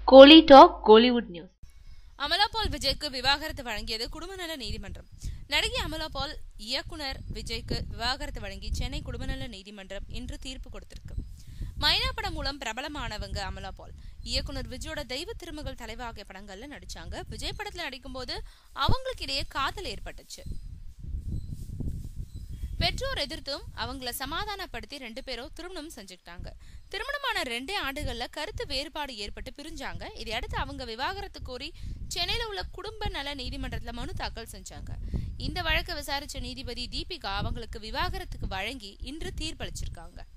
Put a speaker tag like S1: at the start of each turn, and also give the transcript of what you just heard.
S1: கோலி talk Kollywood news
S2: Amala Paul விஜய்க்கு விவாகரத்து வழங்கியது குடும்பநல நீதிமன்றம் நடிகை அமலா பால் இயக்குனர் விஜய்க்கு விவாகரத்து வழங்கி சென்னை குடும்பநல நீதிமன்றம் இன்று தீர்ப்பு கொடுத்திருக்கு மைனா படம் மூலம் பிரபலமானவங்க அமலா பால் இயக்குனர் விஜயோட தெய்வ திருமகள் தலைவா ஆகிய படங்கள்ல நடிச்சாங்க விஜய் படத்துல நடிக்கும்போது அவங்களுக்கு இடையே காதல் ஏற்பட்டுச்சு பெற்றோர் எதிர்த்தும் அவங்கள சமாதானப்படுத்தி ரெண்டு பேரும் திருமணம் செஞ்சுக்கிட்டாங்க திருமணமான ரெண்டே ஆண்டுகள்ல கருத்து வேறுபாடு ஏற்பட்டு பிரிஞ்சாங்க இதையடுத்து அவங்க விவாகரத்து கோரி சென்னையில உள்ள குடும்ப நல நீதிமன்றத்துல மனு தாக்கல் செஞ்சாங்க இந்த வழக்கை விசாரிச்ச நீதிபதி தீபிகா அவங்களுக்கு விவாகரத்துக்கு வழங்கி இன்று தீர்ப்பளிச்சிருக்காங்க